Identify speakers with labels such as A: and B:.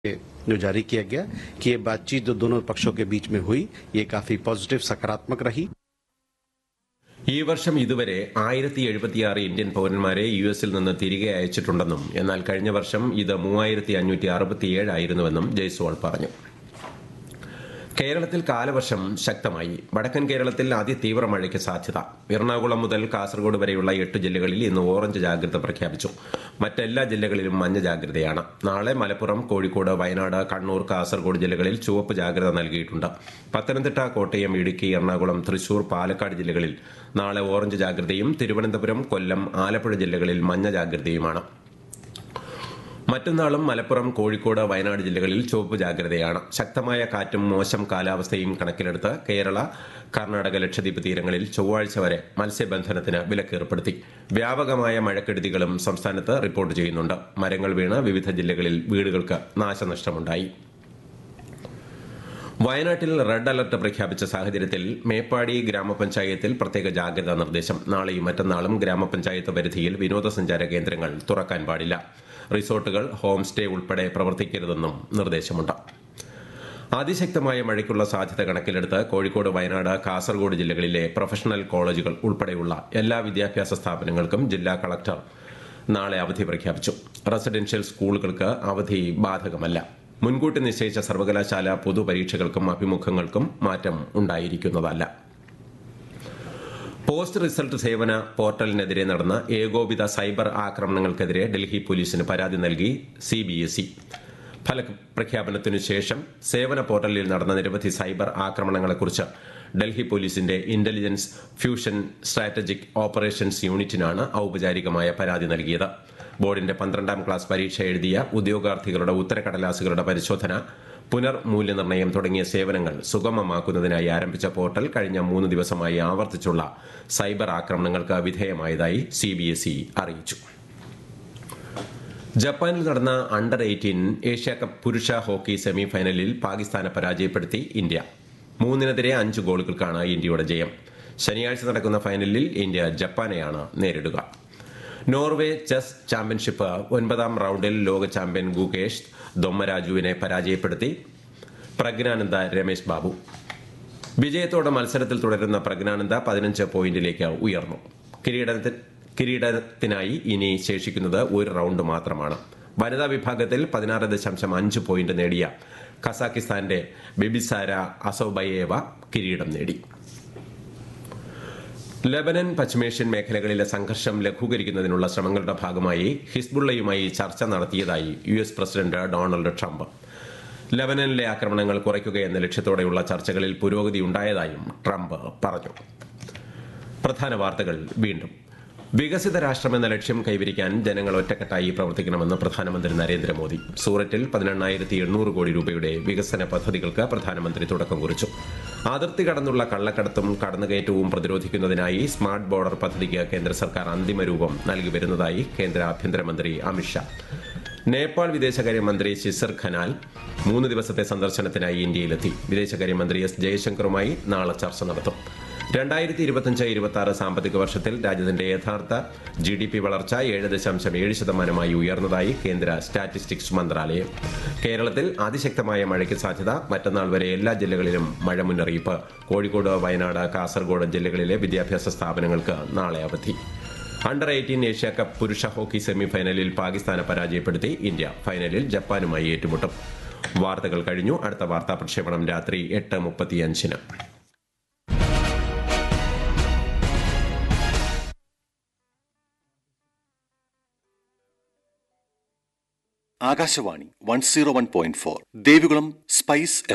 A: जो जारी किया गया कि ये बातचीत जो दोनों पक्षों के बीच में हुई ये काफी पॉजिटिव सकारात्मक रही
B: ഈ വർഷം ഇതുവരെ ആയിരത്തി എഴുപത്തിയാറ് ഇന്ത്യൻ പൌരന്മാരെ യു എസിൽ നിന്ന് തിരികെ അയച്ചിട്ടുണ്ടെന്നും എന്നാൽ കഴിഞ്ഞ വർഷം ഇത് മൂവായിരത്തി അഞ്ഞൂറ്റി അറുപത്തിയേഴ് ആയിരുന്നുവെന്നും ജയ്സ്വാൾ പറഞ്ഞു കേരളത്തിൽ കാലവർഷം ശക്തമായി വടക്കൻ കേരളത്തിൽ അതിതീവ്ര മഴയ്ക്ക് സാധ്യത എറണാകുളം മുതൽ കാസർഗോഡ് വരെയുള്ള എട്ട് ജില്ലകളിൽ ഇന്ന് ഓറഞ്ച് ജാഗ്രത പ്രഖ്യാപിച്ചു മറ്റെല്ലാ ജില്ലകളിലും മഞ്ഞ ജാഗ്രതയാണ് നാളെ മലപ്പുറം കോഴിക്കോട് വയനാട് കണ്ണൂർ കാസർഗോഡ് ജില്ലകളിൽ ചുവപ്പ് ജാഗ്രത നൽകിയിട്ടുണ്ട് പത്തനംതിട്ട കോട്ടയം ഇടുക്കി എറണാകുളം തൃശൂർ പാലക്കാട് ജില്ലകളിൽ നാളെ ഓറഞ്ച് ജാഗ്രതയും തിരുവനന്തപുരം കൊല്ലം ആലപ്പുഴ ജില്ലകളിൽ മഞ്ഞ ജാഗ്രതയുമാണ് മറ്റന്നാളും മലപ്പുറം കോഴിക്കോട് വയനാട് ജില്ലകളിൽ ചുവപ്പ് ജാഗ്രതയാണ് ശക്തമായ കാറ്റും മോശം കാലാവസ്ഥയും കണക്കിലെടുത്ത് കേരള കർണാടക ലക്ഷദ്വീപ് തീരങ്ങളിൽ ചൊവ്വാഴ്ച വരെ മത്സ്യബന്ധനത്തിന് വിലക്കേർപ്പെടുത്തി വ്യാപകമായ മഴക്കെടുതികളും സംസ്ഥാനത്ത് റിപ്പോർട്ട് ചെയ്യുന്നുണ്ട് മരങ്ങൾ വീണ് വിവിധ ജില്ലകളിൽ വീടുകൾക്ക് നാശനഷ്ടമുണ്ടായി വയനാട്ടിൽ റെഡ് അലർട്ട് പ്രഖ്യാപിച്ച സാഹചര്യത്തിൽ മേപ്പാടി ഗ്രാമപഞ്ചായത്തിൽ പ്രത്യേക ജാഗ്രതാ നിർദ്ദേശം നാളെയും മറ്റന്നാളും ഗ്രാമപഞ്ചായത്ത് പരിധിയിൽ വിനോദസഞ്ചാര കേന്ദ്രങ്ങൾ തുറക്കാൻ പാടില്ല റിസോർട്ടുകൾ ഹോം സ്റ്റേ ഉൾപ്പെടെ പ്രവർത്തിക്കരുതെന്നും നിർദ്ദേശമുണ്ട് അതിശക്തമായ മഴയ്ക്കുള്ള സാധ്യത കണക്കിലെടുത്ത് കോഴിക്കോട് വയനാട് കാസർഗോഡ് ജില്ലകളിലെ പ്രൊഫഷണൽ കോളേജുകൾ ഉൾപ്പെടെയുള്ള എല്ലാ വിദ്യാഭ്യാസ സ്ഥാപനങ്ങൾക്കും ജില്ലാ കളക്ടർ നാളെ അവധി പ്രഖ്യാപിച്ചു റെസിഡൻഷ്യൽ സ്കൂളുകൾക്ക് അവധി ബാധകമല്ല മുൻകൂട്ടി നിശ്ചയിച്ച സർവകലാശാല പൊതുപരീക്ഷകൾക്കും അഭിമുഖങ്ങൾക്കും മാറ്റം ഉണ്ടായിരിക്കുന്നതല്ല പോസ്റ്റ് റിസൾട്ട് സേവന പോർട്ടലിനെതിരെ നടന്ന ഏകോപിത സൈബർ ആക്രമണങ്ങൾക്കെതിരെ ഡൽഹി പോലീസിന് പരാതി നൽകി സി ബി എസ് ഇ ഫലപ്രഖ്യാപനത്തിനു ശേഷം സേവന പോർട്ടലിൽ നടന്ന നിരവധി സൈബർ ആക്രമണങ്ങളെക്കുറിച്ച് ഡൽഹി പോലീസിന്റെ ഇന്റലിജൻസ് ഫ്യൂഷൻ സ്ട്രാറ്റജിക് ഓപ്പറേഷൻസ് യൂണിറ്റിനാണ് ഔപചാരികമായ പരാതി നൽകിയത് ബോർഡിന്റെ പന്ത്രണ്ടാം ക്ലാസ് പരീക്ഷ എഴുതിയ ഉദ്യോഗാർത്ഥികളുടെ ഉത്തരക്കടലാസുകളുടെ പരിശോധന പുനർമൂല്യനിർണ്ണയം തുടങ്ങിയ സേവനങ്ങൾ സുഗമമാക്കുന്നതിനായി ആരംഭിച്ച പോർട്ടൽ കഴിഞ്ഞ മൂന്ന് ദിവസമായി ആവർത്തിച്ചുള്ള സൈബർ ആക്രമണങ്ങൾക്ക് വിധേയമായതായി സിബിഎസ്ഇ അറിയിച്ചു ജപ്പാനിൽ നടന്ന അണ്ടർ എയ്റ്റീൻ ഏഷ്യ കപ്പ് പുരുഷ ഹോക്കി സെമി ഫൈനലിൽ പാകിസ്ഥാനെ പരാജയപ്പെടുത്തി ഇന്ത്യ മൂന്നിനെതിരെ അഞ്ച് ഗോളുകൾക്കാണ് ഇന്ത്യയുടെ ജയം ശനിയാഴ്ച നടക്കുന്ന ഫൈനലിൽ ഇന്ത്യ ജപ്പാനെയാണ് നേരിടുക നോർവേ ചെസ് ചാമ്പ്യൻഷിപ്പ് ഒൻപതാം റൌണ്ടിൽ ലോക ചാമ്പ്യൻ ഗുകേഷ് ദൊമ്മരാജുവിനെ പരാജയപ്പെടുത്തി പ്രജ്ഞാനന്ദ രമേശ് ബാബു വിജയത്തോടെ മത്സരത്തിൽ തുടരുന്ന പ്രജ്ഞാനന്ദ പതിനഞ്ച് പോയിന്റിലേക്ക് ഉയർന്നു കിരീടത്തിൽ കിരീടത്തിനായി ഇനി ശേഷിക്കുന്നത് ഒരു റൌണ്ട് മാത്രമാണ് വനിതാ വിഭാഗത്തിൽ പതിനാറ് ദശാംശം അഞ്ച് പോയിന്റ് നേടിയ കസാക്കിസ്ഥാന്റെ ബിബിസാര അസോബയേവ കിരീടം നേടി ലബനൻ പശ്ചിമേഷ്യൻ മേഖലകളിലെ സംഘർഷം ലഘൂകരിക്കുന്നതിനുള്ള ശ്രമങ്ങളുടെ ഭാഗമായി ഹിസ്ബുള്ളയുമായി ചർച്ച നടത്തിയതായി U S president Donald Trump ലബനനിലെ ആക്രമണങ്ങൾ കുറയ്ക്കുകയെന്ന ലക്ഷ്യത്തോടെയുള്ള ചർച്ചകളിൽ പുരോഗതി ഉണ്ടായതായും ട്രംപ് പറഞ്ഞു പ്രധാന വാർത്തകൾ വീണ്ടും വികസിത രാഷ്ട്രമെന്ന ലക്ഷ്യം കൈവരിക്കാൻ ജനങ്ങൾ ഒറ്റക്കെട്ടായി പ്രവർത്തിക്കണമെന്ന് പ്രധാനമന്ത്രി നരേന്ദ്രമോദി സൂററ്റിൽ പതിനെണ്ണായിരത്തി എണ്ണൂറ് കോടി രൂപയുടെ വികസന പദ്ധതികൾക്ക് പ്രധാനമന്ത്രി തുടക്കം കുറിച്ചു അതിർത്തി കടന്നുള്ള കള്ളക്കടത്തും കടന്നുകയറ്റവും പ്രതിരോധിക്കുന്നതിനായി സ്മാർട്ട് ബോർഡർ പദ്ധതിക്ക് കേന്ദ്ര സർക്കാർ അന്തിമ രൂപം നൽകി വരുന്നതായി കേന്ദ്ര ആഭ്യന്തരമന്ത്രി അമിത്ഷാ നേപ്പാൾ വിദേശകാര്യമന്ത്രി ശിസർ ഖനാൽ മൂന്ന് ദിവസത്തെ സന്ദർശനത്തിനായി ഇന്ത്യയിലെത്തി വിദേശകാര്യമന്ത്രി എസ് ജയശങ്കറുമായി നാളെ ചർച്ച നടത്തും രണ്ടായിരത്തി ഇരുപത്തിയഞ്ച് ഇരുപത്തി ആറ് സാമ്പത്തിക വർഷത്തിൽ രാജ്യത്തിന്റെ യഥാർത്ഥ ജി ഡി പി വളർച്ച ഏഴ് ദശാംശം ഏഴ് ശതമാനമായി ഉയർന്നതായി കേന്ദ്ര സ്റ്റാറ്റിസ്റ്റിക്സ് മന്ത്രാലയം കേരളത്തിൽ അതിശക്തമായ മഴയ്ക്ക് സാധ്യത മറ്റന്നാൾ വരെ എല്ലാ ജില്ലകളിലും മഴ മുന്നറിയിപ്പ് കോഴിക്കോട് വയനാട് കാസർഗോഡ് ജില്ലകളിലെ വിദ്യാഭ്യാസ സ്ഥാപനങ്ങൾക്ക് നാളെ അവധി അണ്ടർ എയ്റ്റീൻ ഏഷ്യ കപ്പ് പുരുഷ ഹോക്കി സെമി ഫൈനലിൽ പാകിസ്ഥാനെ പരാജയപ്പെടുത്തി ഇന്ത്യ ഫൈനലിൽ ജപ്പാനുമായി ഏറ്റുമുട്ടും വാർത്തകൾ കഴിഞ്ഞു അടുത്ത വാർത്താ പ്രക്ഷേപണം രാത്രി എട്ട് മുപ്പത്തിയഞ്ചിന്
C: Akashvani one zero one point four Devikulam spice